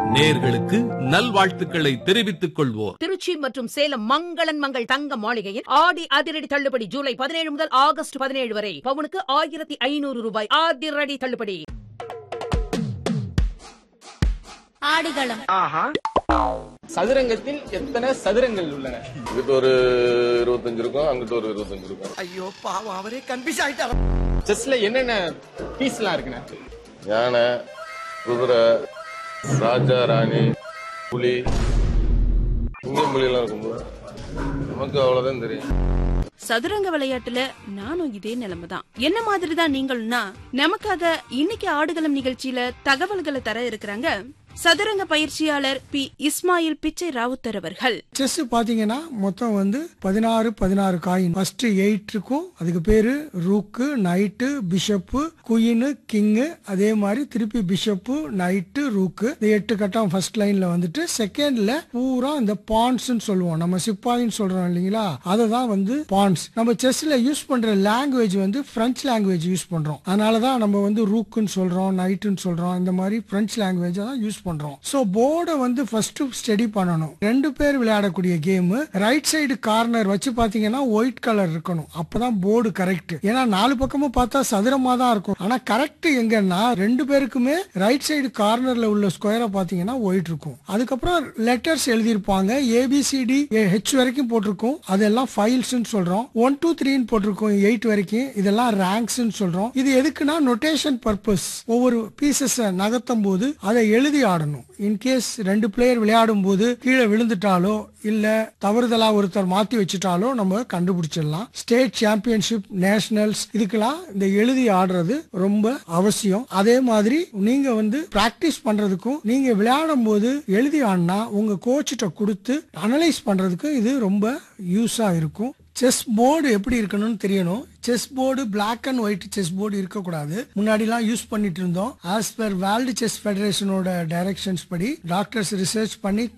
நேர்களுக்கு நல்வாழ்த்துக்களை தெரிவித்துக் கொள்வோர் திருச்சி மற்றும் சேலம் மங்களன் மங்கள் தங்க மாளிகையில் ஆடி அதிரடி தள்ளுபடி ஜூலை பதினேழு முதல் ஆகஸ்ட் பதினேழு வரை பவுனுக்கு ஆயிரத்தி ஐநூறு ரூபாய் அதிரடி தள்ளுபடி ஆடுகளம் சதுரங்கத்தில் எத்தனை சதுரங்கள் உள்ளன இங்கிட்ட ஒரு இருபத்தஞ்சு இருக்கும் அங்கிட்ட ஒரு இருபத்தஞ்சு இருக்கும் ஐயோ பாவம் அவரே கன்ஃபியூஸ் ஆயிட்டார் செஸ்ல என்னென்ன பீஸ்லாம் இருக்குண்ணே யானை குதிரை ராஜா ராணி புலி சிங்கம் புலி எல்லாம் இருக்கும் நமக்கு அவ்வளவுதான் தெரியும் சதுரங்க விளையாட்டுல நானும் இதே நிலைமை தான் என்ன மாதிரி தான் நீங்கள்னா நமக்காக இன்னைக்கு ஆடுகளம் நிகழ்ச்சியில தகவல்களை தர இருக்கிறாங்க சதுரங்க பயிற்சியாளர் பி இஸ்மாயில் பிச்சை ராவுத்தர் அவர்கள் செஸ் பாத்தீங்கன்னா மொத்தம் வந்து பதினாறு பதினாறு காயின் ஃபர்ஸ்ட் எயிட் இருக்கும் அதுக்கு பேரு rook knight bishop queen king அதே மாதிரி திருப்பி பிஷப்பு நைட்டு ரூக்கு இந்த எட்டு கட்டம் ஃபர்ஸ்ட் லைன்ல வந்துட்டு செகண்ட்ல பூரா இந்த பான்ஸ் சொல்லுவோம் நம்ம சிப்பாயின்னு சொல்றோம் இல்லைங்களா அதை தான் வந்து பான்ஸ் நம்ம செஸ்ல யூஸ் பண்ற லாங்குவேஜ் வந்து பிரெஞ்சு லாங்குவேஜ் யூஸ் பண்றோம் அதனால தான் நம்ம வந்து ரூக்குன்னு சொல்றோம் நைட்டுன்னு சொல்றோம் இந்த மாதிரி பிரெஞ்சு லாங்குவேஜ் தான் யூஸ் பண்றோம் ஸோ போர்டை வந்து ஃபர்ஸ்ட் ஸ்டடி பண்ணணும் ரெண்டு பேர் விளையாடக்கூடிய கேம் ரைட் சைடு கார்னர் வச்சு பாத்தீங்கன்னா ஒயிட் கலர் இருக்கணும் அப்பதான் போர்டு கரெக்ட் ஏன்னா நாலு பக்கமும் பார்த்தா சதுரமா தான் இருக்கும் ஆனா கரெக்ட் எங்கன்னா ரெண்டு பேருக்குமே ரைட் சைடு கார்னர்ல உள்ள ஸ்கொயரை பாத்தீங்கன்னா ஒயிட் இருக்கும் அதுக்கப்புறம் லெட்டர்ஸ் எழுதியிருப்பாங்க ஏபிசிடி ஹெச் வரைக்கும் போட்டிருக்கும் அதெல்லாம் ஃபைல்ஸ் சொல்றோம் ஒன் டூ த்ரீன்னு போட்டிருக்கோம் எயிட் வரைக்கும் இதெல்லாம் ரேங்க்ஸ் சொல்றோம் இது எதுக்குன்னா நொட்டேஷன் பர்பஸ் ஒவ்வொரு பீசஸ் நகர்த்தும் போது அதை எழுதி ஆடணும் இன்கேஸ் ரெண்டு பிளேயர் விளையாடும் போது கீழே விழுந்துட்டாலோ இல்ல தவறுதலா ஒருத்தர் மாத்தி வச்சுட்டாலோ நம்ம கண்டுபிடிச்சிடலாம் ஸ்டேட் சாம்பியன்ஷிப் நேஷனல்ஸ் இதுக்கெல்லாம் இந்த எழுதி ஆடுறது ரொம்ப அவசியம் அதே மாதிரி நீங்க வந்து பிராக்டிஸ் பண்றதுக்கும் நீங்க விளையாடும் போது எழுதி ஆடினா உங்க கோச்சிட்ட கொடுத்து அனலைஸ் பண்றதுக்கு இது ரொம்ப யூஸா இருக்கும் செஸ் போர்டு எப்படி இருக்கணும்னு தெரியணும் chess board black and white chess board இருக்கக்கூடாது முன்னாடிலாம் யூஸ் பண்ணிட்டு இருந்தோம் ஆஸ் பர் வேர்ல்டு செஸ் ஃபெடரேஷனோட டைரக்ஷன்ஸ் படி டாக்டர்ஸ் ரிசர்ச் பண்ணி